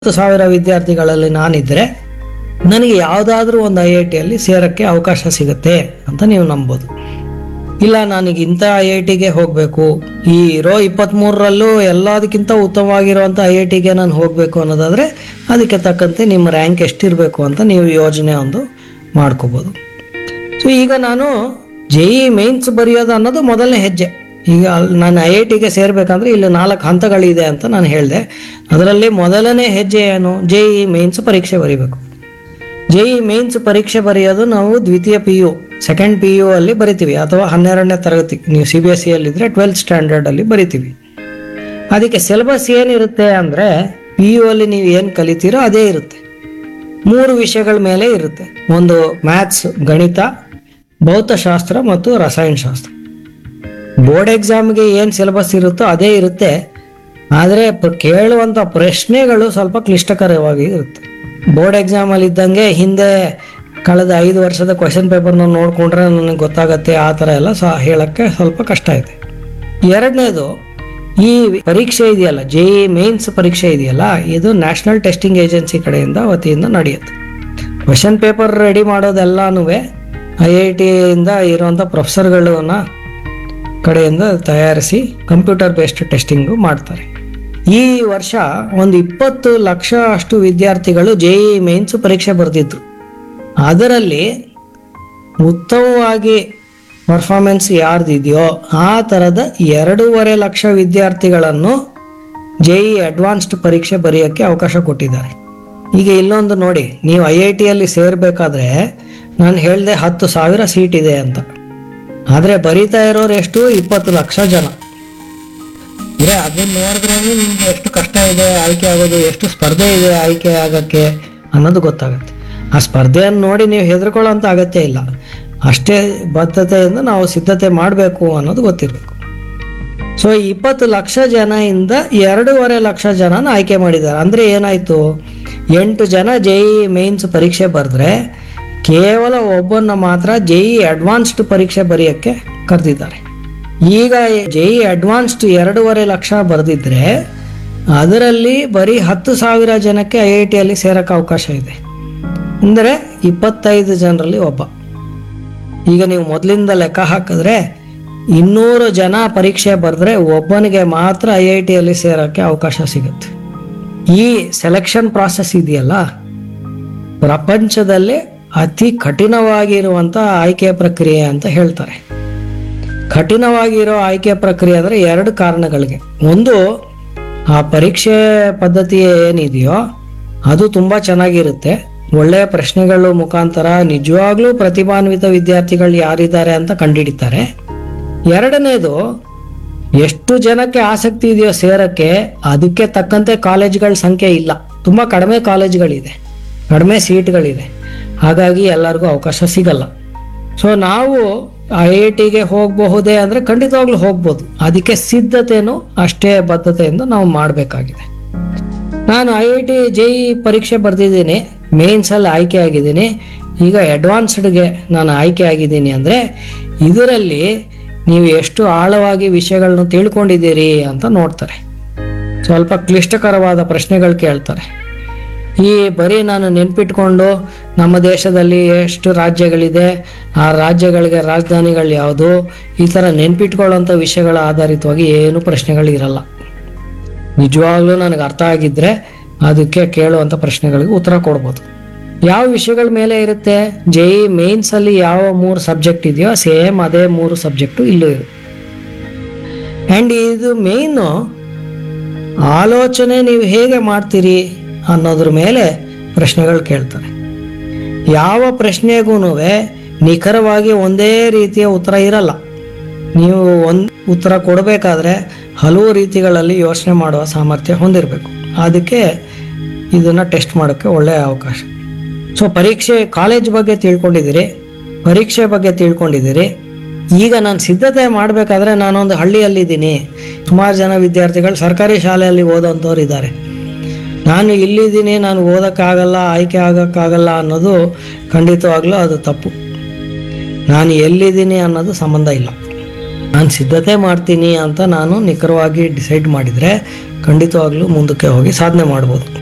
ಹತ್ತು ಸಾವಿರ ವಿದ್ಯಾರ್ಥಿಗಳಲ್ಲಿ ನಾನಿದ್ರೆ ನನಗೆ ಯಾವುದಾದ್ರೂ ಒಂದು ಐ ಐ ಟಿಯಲ್ಲಿ ಸೇರಕ್ಕೆ ಅವಕಾಶ ಸಿಗುತ್ತೆ ಅಂತ ನೀವು ನಂಬೋದು ಇಲ್ಲ ನನಗೆ ಇಂಥ ಐ ಐ ಟಿಗೆ ಹೋಗಬೇಕು ಈ ಇರೋ ಇಪ್ಪತ್ತ್ಮೂರರಲ್ಲೂ ಎಲ್ಲದಕ್ಕಿಂತ ಉತ್ತಮವಾಗಿರುವಂಥ ಐ ಐ ಟಿಗೆ ನಾನು ಹೋಗಬೇಕು ಅನ್ನೋದಾದರೆ ಅದಕ್ಕೆ ತಕ್ಕಂತೆ ನಿಮ್ಮ ರ್ಯಾಂಕ್ ಎಷ್ಟಿರಬೇಕು ಅಂತ ನೀವು ಯೋಜನೆ ಒಂದು ಮಾಡ್ಕೋಬೋದು ಸೊ ಈಗ ನಾನು ಜೆ ಇ ಮೇನ್ಸ್ ಬರೆಯೋದು ಅನ್ನೋದು ಮೊದಲನೇ ಹೆಜ್ಜೆ ಈಗ ಅಲ್- ನಾನು ಐ ಐ ಟಿಗೆ ಸೇರ್ಬೇಕಂದ್ರೆ ಇಲ್ಲಿ ನಾಲ್ಕು ಹಂತಗಳಿದೆ ಅಂತ ನಾನು ಹೇಳಿದೆ ಅದರಲ್ಲಿ ಮೊದಲನೇ ಹೆಜ್ಜೆ ಏನು ಜೆ ಇ ಮೇನ್ಸ್ ಪರೀಕ್ಷೆ ಬರೀಬೇಕು ಜೆ ಇ ಮೇನ್ಸ್ ಪರೀಕ್ಷೆ ಬರೆಯೋದು ನಾವು ದ್ವಿತೀಯ P U second P U ಅಲ್ಲಿ ಬರಿತೀವಿ ಅಥವಾ ಹನ್ನೆರಡನೇ ತರಗತಿ ನೀವು ಸಿ ಬಿ ಎಸ್ ಸಿ ಅಲ್ಲಿದ್ದರೆ ಟ್ವೆಲ್ತ್ ಸ್ಟ್ಯಾಂಡರ್ಡ್ ಅಲ್ಲಿ ಬರಿತೀವಿ ಅದಕ್ಕೆ ಸಿಲೆಬಸ್ ಏನಿರುತ್ತೆ ಅಂದರೆ ಪಿ ಯು ಅಲ್ಲಿ ನೀವು ಏನು ಕಲಿತೀರೋ ಅದೇ ಇರುತ್ತೆ ಮೂರು ವಿಷಯಗಳ ಮೇಲೆ ಇರುತ್ತೆ ಒಂದು ಮ್ಯಾಥ್ಸ್ ಗಣಿತ ಭೌತಶಾಸ್ತ್ರ ಮತ್ತು ರಸಾಯನಶಾಸ್ತ್ರ ಬೋರ್ಡ್ ಎಕ್ಸಾಮ್ಗೆ ಏನು ಸಿಲೆಬಸ್ ಇರುತ್ತೋ ಅದೇ ಇರುತ್ತೆ ಆದರೆ ಪ- ಕೇಳುವಂಥ ಪ್ರಶ್ನೆಗಳು ಸ್ವಲ್ಪ ಕ್ಲಿಷ್ಟಕರವಾಗಿ ಇರುತ್ತೆ ಬೋರ್ಡ್ ಎಕ್ಸಾಮಲ್ಲಿ ಇದ್ದಂಗೆ ಹಿಂದೆ ಕಳೆದ ಐದು ವರ್ಷದ ಕ್ವಶನ್ ಪೇಪರ್ನ ನೋಡಿಕೊಂಡ್ರೆ ನನಗೆ ಗೊತ್ತಾಗತ್ತೆ ಆ ಥರ ಎಲ್ಲ ಸಹ ಹೇಳೋಕ್ಕೆ ಸ್ವಲ್ಪ ಕಷ್ಟ ಇದೆ ಎರಡನೇದು ಈ ಪರೀಕ್ಷೆ ಇದೆಯಲ್ಲ ಜೆ ಇ ಮೇನ್ಸ್ ಪರೀಕ್ಷೆ ಇದೆಯಲ್ಲ ಇದು ನ್ಯಾಷನಲ್ ಟೆಸ್ಟಿಂಗ್ ಏಜೆನ್ಸಿ ಕಡೆಯಿಂದ ವತಿಯಿಂದ ನಡೆಯುತ್ತೆ ಕ್ವಶನ್ ಪೇಪರ್ ರೆಡಿ ಮಾಡೋದೆಲ್ಲನೂ ಐ ಐ ಟಿಯಿಂದ ಇರುವಂಥ ಪ್ರೊಫೆಸರ್ಗಳನ್ನ ಕಡೆಯಿಂದ ತಯಾರಿಸಿ ಕಂಪ್ಯೂಟರ್ ಬೇಸ್ಡ್ ಟೆಸ್ಟಿಂಗು ಮಾಡ್ತಾರೆ ಈ ವರ್ಷ ಒಂದು ಇಪ್ಪತ್ತು ಲಕ್ಷ ಅಷ್ಟು ವಿದ್ಯಾರ್ಥಿಗಳು ಜೆ ಇ ಮೇನ್ಸ್ ಪರೀಕ್ಷೆ ಬರೆದಿದ್ರು ಅದರಲ್ಲಿ ಉತ್ತಮವಾಗಿ ಪರ್ಫಾರ್ಮೆನ್ಸ್ ಯಾರ್ದಿದೆಯೋ ಆ ಥರದ ಎರಡೂವರೆ ಲಕ್ಷ ವಿದ್ಯಾರ್ಥಿಗಳನ್ನು ಜೆ ಇ ಅಡ್ವಾನ್ಸ್ಡ್ ಪರೀಕ್ಷೆ ಬರೆಯೋಕ್ಕೆ ಅವಕಾಶ ಕೊಟ್ಟಿದ್ದಾರೆ ಈಗ ಇಲ್ಲೊಂದು ನೋಡಿ ನೀವು ಐ ಐ ಟಿಯಲ್ಲಿ ಸೇರಬೇಕಾದ್ರೆ ನಾನು ಹೇಳಿದೆ ಹತ್ತು ಸಾವಿರ ಸೀಟ್ ಇದೆ ಅಂತ ಆದರೆ ಬರೀತಾ ಇರೋರು ಎಷ್ಟು ಇಪ್ಪತ್ತು ಲಕ್ಷ ಜನ ಅಂದ್ರೆ ಅದನ್ನ ನೋಡಿದ್ರೆ ನಿಮ್ಗೆ ಎಷ್ಟು ಕಷ್ಟ ಇದೆ ಆಯ್ಕೆ ಆಗೋದು ಎಷ್ಟು ಸ್ಪರ್ಧೆ ಇದೆ ಆಯ್ಕೆ ಆಗಕ್ಕೆ ಅನ್ನೋದು ಗೊತ್ತಾಗುತ್ತೆ ಆ ಸ್ಪರ್ಧೆಯನ್ನು ನೋಡಿ ನೀವು ಹೆದರ್ಕೊಳ್ಳೋಂಥ ಅಗತ್ಯ ಇಲ್ಲ ಅಷ್ಟೇ ಬದ್ಧತೆಯಿಂದ ನಾವು ಸಿದ್ಧತೆ ಮಾಡಬೇಕು ಅನ್ನೋದು ಗೊತ್ತಿರಬೇಕು ಸೊ ಇಪ್ಪತ್ತು ಲಕ್ಷ ಜನ ಇಂದ ಎರಡೂವರೆ ಲಕ್ಷ ಜನನ ಆಯ್ಕೆ ಮಾಡಿದ್ದಾರೆ ಅಂದರೆ ಏನಾಯಿತು ಎಂಟು ಜನ ಜೆ ಇ ಮೇನ್ಸ್ ಪರೀಕ್ಷೆ ಬರೆದ್ರೆ ಕೇವಲ ಒಬ್ಬನ್ನ ಮಾತ್ರ ಜೆ ಇ ಅಡ್ವಾನ್ಸ್ಡ್ ಪರೀಕ್ಷೆ ಬರೆಯೋಕ್ಕೆ ಕರೆದಿದ್ದಾರೆ ಈಗ ಜೆ ಇ ಅಡ್ವಾನ್ಸ್ಡ್ ಎರಡೂವರೆ ಲಕ್ಷ ಬರೆದಿದ್ರೆ ಅದರಲ್ಲಿ ಬರೀ ಹತ್ತು ಸಾವಿರ ಜನಕ್ಕೆ ಐ ಐ ಟಿಯಲ್ಲಿ ಸೇರೋಕ್ಕೆ ಅವಕಾಶ ಇದೆ ಅಂದರೆ ಇಪ್ಪತ್ತೈದು ಜನರಲ್ಲಿ ಒಬ್ಬ ಈಗ ನೀವು ಮೊದಲಿಂದ ಲೆಕ್ಕ ಹಾಕಿದ್ರೆ ಇನ್ನೂರು ಜನ ಪರೀಕ್ಷೆ ಬರೆದ್ರೆ ಒಬ್ಬನಿಗೆ ಮಾತ್ರ ಐ ಐ ಟಿಯಲ್ಲಿ ಸೇರೋಕ್ಕೆ ಅವಕಾಶ ಸಿಗುತ್ತೆ ಈ ಸೆಲೆಕ್ಷನ್ ಪ್ರಾಸೆಸ್ ಇದೆಯಲ್ಲ ಪ್ರಪಂಚದಲ್ಲಿ ಅತಿ ಕಠಿಣವಾಗಿರುವಂಥ ಆಯ್ಕೆ ಪ್ರಕ್ರಿಯೆ ಅಂತ ಹೇಳ್ತಾರೆ ಕಠಿಣವಾಗಿರೋ ಆಯ್ಕೆ ಪ್ರಕ್ರಿಯೆ ಅಂದರೆ ಎರಡು ಕಾರಣಗಳಿಗೆ ಒಂದು ಆ ಪರೀಕ್ಷೆ ಪದ್ಧತಿ ಏನಿದೆಯೋ ಅದು ತುಂಬ ಚೆನ್ನಾಗಿರುತ್ತೆ ಒಳ್ಳೆಯ ಪ್ರಶ್ನೆಗಳು ಮುಖಾಂತರ ನಿಜವಾಗ್ಲೂ ಪ್ರತಿಭಾನ್ವಿತ ವಿದ್ಯಾರ್ಥಿಗಳು ಯಾರಿದ್ದಾರೆ ಅಂತ ಕಂಡುಹಿಡಿತಾರೆ ಎರಡನೇದು ಎಷ್ಟು ಜನಕ್ಕೆ ಆಸಕ್ತಿ ಇದೆಯೋ ಸೇರಕ್ಕೆ ಅದಕ್ಕೆ ತಕ್ಕಂತೆ ಕಾಲೇಜ್ಗಳ ಸಂಖ್ಯೆ ಇಲ್ಲ ತುಂಬ ಕಡಿಮೆ ಕಾಲೇಜ್ಗಳಿದೆ ಕಡಿಮೆ ಸೀಟ್ಗಳಿದೆ ಹಾಗಾಗಿ ಎಲ್ಲರಿಗೂ ಅವಕಾಶ ಸಿಗಲ್ಲ ಸೊ ನಾವು ಐ ಐ ಟಿಗೆ ಹೋಗಬಹುದೇ ಅಂದರೆ ಖಂಡಿತವಾಗ್ಲೂ ಹೋಗ್ಬೋದು ಅದಕ್ಕೆ ಸಿದ್ಧತೆನೂ ಅಷ್ಟೇ ಬದ್ಧತೆಯಿಂದ ನಾವು ಮಾಡಬೇಕಾಗಿದೆ ನಾನು I I T J E ಪರೀಕ್ಷೆ ಬರೆದಿದ್ದೀನಿ ಮೇನ್ಸಲ್ಲಿ ಆಯ್ಕೆ ಆಗಿದ್ದೀನಿ ಈಗ ಅಡ್ವಾನ್ಸ್ಡ್ಗೆ ನಾನು ಆಯ್ಕೆ ಆಗಿದ್ದೀನಿ ಅಂದರೆ ಇದರಲ್ಲಿ ನೀವು ಎಷ್ಟು ಆಳವಾಗಿ ವಿಷಯಗಳನ್ನ ತಿಳ್ಕೊಂಡಿದ್ದೀರಿ ಅಂತ ನೋಡ್ತಾರೆ ಸ್ವಲ್ಪ ಕ್ಲಿಷ್ಟಕರವಾದ ಪ್ರಶ್ನೆಗಳು ಕೇಳ್ತಾರೆ ಈ ಬರೀ ನಾನು ನೆನ್ಪಿಟ್ಕೊಂಡು ನಮ್ಮ ದೇಶದಲ್ಲಿ ಎಷ್ಟು ರಾಜ್ಯಗಳಿದೆ ಆ ರಾಜ್ಯಗಳಿಗೆ ರಾಜಧಾನಿಗಳು ಯಾವುದು ಈ ಥರ ನೆನ್ಪಿಟ್ಕೊಳ್ಳೋಂಥ ವಿಷಯಗಳ ಆಧಾರಿತವಾಗಿ ಏನು ಪ್ರಶ್ನೆಗಳು ಇರಲ್ಲ ನಿಜವಾಗ್ಲೂ ನನಗೆ ಅರ್ಥ ಆಗಿದ್ರೆ ಅದಕ್ಕೆ ಕೇಳುವಂಥ ಪ್ರಶ್ನೆಗಳಿಗೆ ಉತ್ತರ ಕೊಡ್ಬೋದು ಯಾವ ವಿಷಯಗಳ ಮೇಲೆ ಇರುತ್ತೆ ಜೆ ಇ ಮೇನ್ಸಲ್ಲಿ ಯಾವ ಮೂರು ಸಬ್ಜೆಕ್ಟ್ ಇದೆಯೋ ಸೇಮ್ ಅದೇ ಮೂರು ಸಬ್ಜೆಕ್ಟು ಇಲ್ಲೂ ಇರುತ್ತೆ ಆ್ಯಂಡ್ ಇದು ಮೇಯ್ನು ಆಲೋಚನೆ ನೀವು ಹೇಗೆ ಮಾಡ್ತೀರಿ ಅನ್ನೋದ್ರ ಮೇಲೆ ಪ್ರಶ್ನೆಗಳು ಕೇಳ್ತಾರೆ ಯಾವ ಪ್ರಶ್ನೆಗೂ ನಿಖರವಾಗಿ ಒಂದೇ ರೀತಿಯ ಉತ್ತರ ಇರಲ್ಲ ನೀವು ಒಂದು ಉತ್ತರ ಕೊಡಬೇಕಾದ್ರೆ ಹಲವು ರೀತಿಗಳಲ್ಲಿ ಯೋಚನೆ ಮಾಡುವ ಸಾಮರ್ಥ್ಯ ಹೊಂದಿರಬೇಕು ಅದಕ್ಕೆ ಇದನ್ನು ಟೆಸ್ಟ್ ಮಾಡೋಕ್ಕೆ ಒಳ್ಳೆಯ ಅವಕಾಶ ಸೊ ಪರೀಕ್ಷೆ ಕಾಲೇಜ್ ಬಗ್ಗೆ ತಿಳ್ಕೊಂಡಿದ್ದೀರಿ ಪರೀಕ್ಷೆ ಬಗ್ಗೆ ತಿಳ್ಕೊಂಡಿದ್ದೀರಿ ಈಗ ನಾನು ಸಿದ್ಧತೆ ಮಾಡಬೇಕಾದ್ರೆ ನಾನೊಂದು ಹಳ್ಳಿಯಲ್ಲಿದ್ದೀನಿ ಸುಮಾರು ಜನ ವಿದ್ಯಾರ್ಥಿಗಳು ಸರ್ಕಾರಿ ಶಾಲೆಯಲ್ಲಿ ಓದೋಂಥವ್ರು ಇದ್ದಾರೆ ನಾನು ಇಲ್ಲಿದ್ದೀನಿ ನಾನು ಓದೋಕ್ಕಾಗಲ್ಲ ಆಯ್ಕೆ ಆಗೋಕ್ಕಾಗಲ್ಲ ಅನ್ನೋದು ಖಂಡಿತವಾಗ್ಲೂ ಅದು ತಪ್ಪು ನಾನು ಎಲ್ಲಿದ್ದೀನಿ ಅನ್ನೋದು ಸಂಬಂಧ ಇಲ್ಲ ನಾನು ಸಿದ್ಧತೆ ಮಾಡ್ತೀನಿ ಅಂತ ನಾನು ನಿಖರವಾಗಿ ಡಿಸೈಡ್ ಮಾಡಿದರೆ ಖಂಡಿತವಾಗ್ಲೂ ಮುಂದಕ್ಕೆ ಹೋಗಿ ಸಾಧನೆ ಮಾಡ್ಬೋದು